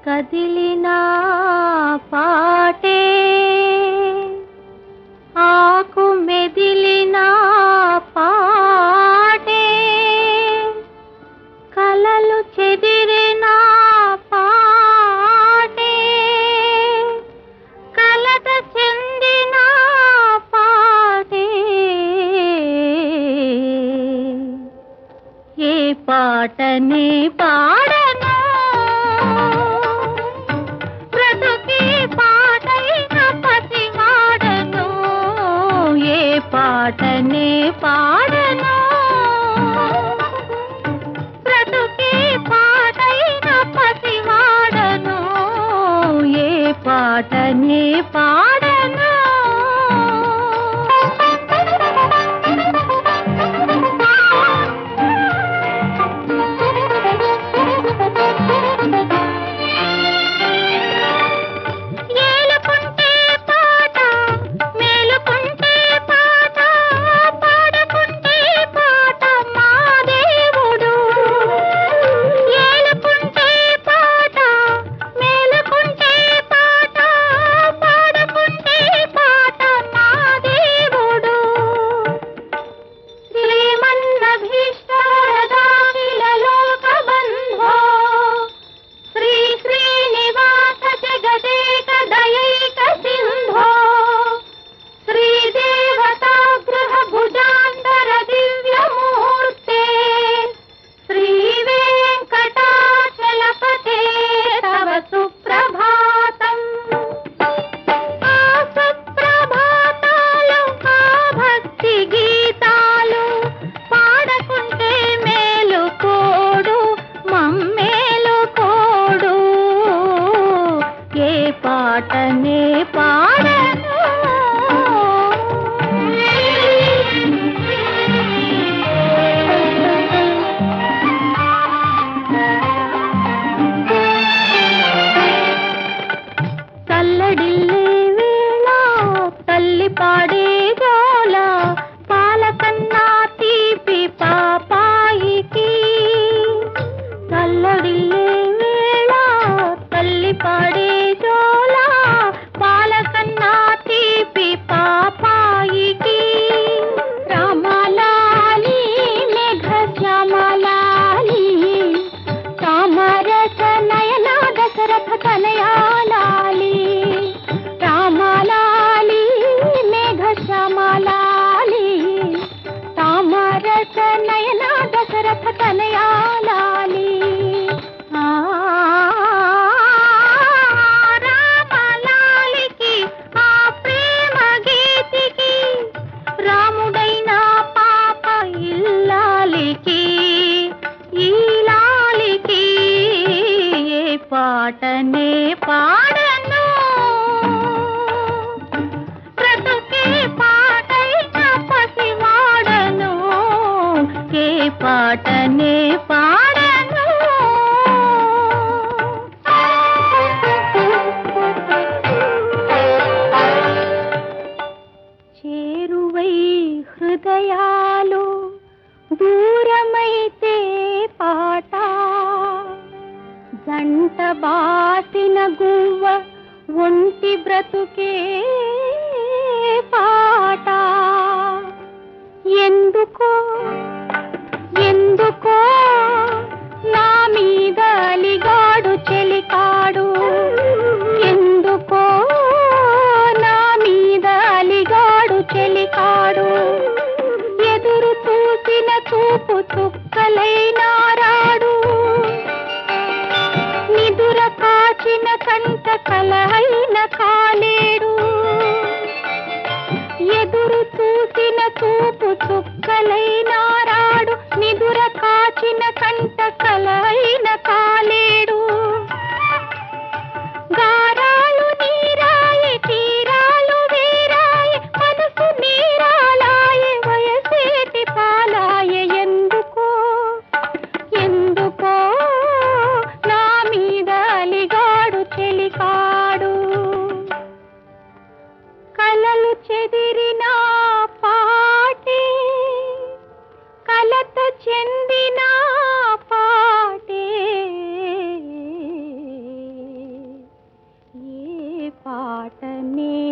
కదిలిన పాటే ఆకు మెదిలిన పాటే కలలు చెదిరిన పాటే కలత చెందిన పాటే ఏ పాటని పాడను బ్రతుకే పాటైన పసివాడను ఏ పాటని పాడను బ్రతుకే పాటైన పసివాడను ఏ పాటని పాడను ఏలుకుంటే పాట మేలుకుంటే పాట పాడుకుంటే పాట మా దేవుడు ఏలుకుంటే పాట మేలుకుంటే పాట పాడుకుంటే పాట మా దేవుడు శ్రీమన్నభీష్టారదాఖిలలోకబంధో శ్రీ శ్రీనివాస జగదేక దయైక సింధో శ్రీదేవతాగృహ భుజాంతర దివ్యమూర్తే శ్రీ వెంకటాచలపతే తవ సుప్రభాతం ఆ సుప్రభాతాలు ఆ భక్తి గీతాలు పాడకుంటే మేలు కోడు మమ్మేలు కోడు ఏ పాటనే పాడను తల్లడిల్లే వేళ తల్లి పాడే గోల పాలకన్నా తీపి పాపాయికి తల్లడిల్లే వేళ తల్లి పాడే జోల పాలకన్నా తీపి పాపాయికి రామలాలి మేఘ శ్యామలాలి రామరస నయన దశరథ తనయాలాలి రామలాలి మేఘ శ్యామలాలి రామరస నయన దశరథ తనయాలాలి ఆ రామలాలికి ఆ ప్రేమ గీతికి రాముడైన పాప ఇల్లాలికి ఈ లాలికి ఏ పాటనే పాడను బ్రతుకే పాటైన పసివాడను ఏ పాటనే పాడను చేరువై హృదయాలు దూరమైతే పాట జంట బాసిన గువ్వ ఒంటి బ్రతుకే పాట ఎందుకో ఎందుకో నా మీద అలిగాడు చెలికాడు ఎందుకో నా మీద అలిగాడు చెలికాడు ఎదురు చూసిన చూపు చుక్కలైనారాడు నిదుర కాచిన కంట కలహైన కాలేడు ఎదురు చూసిన చూపు చుక్కలైనారాడు నిదుర కాచిన పాట నేర్చుకో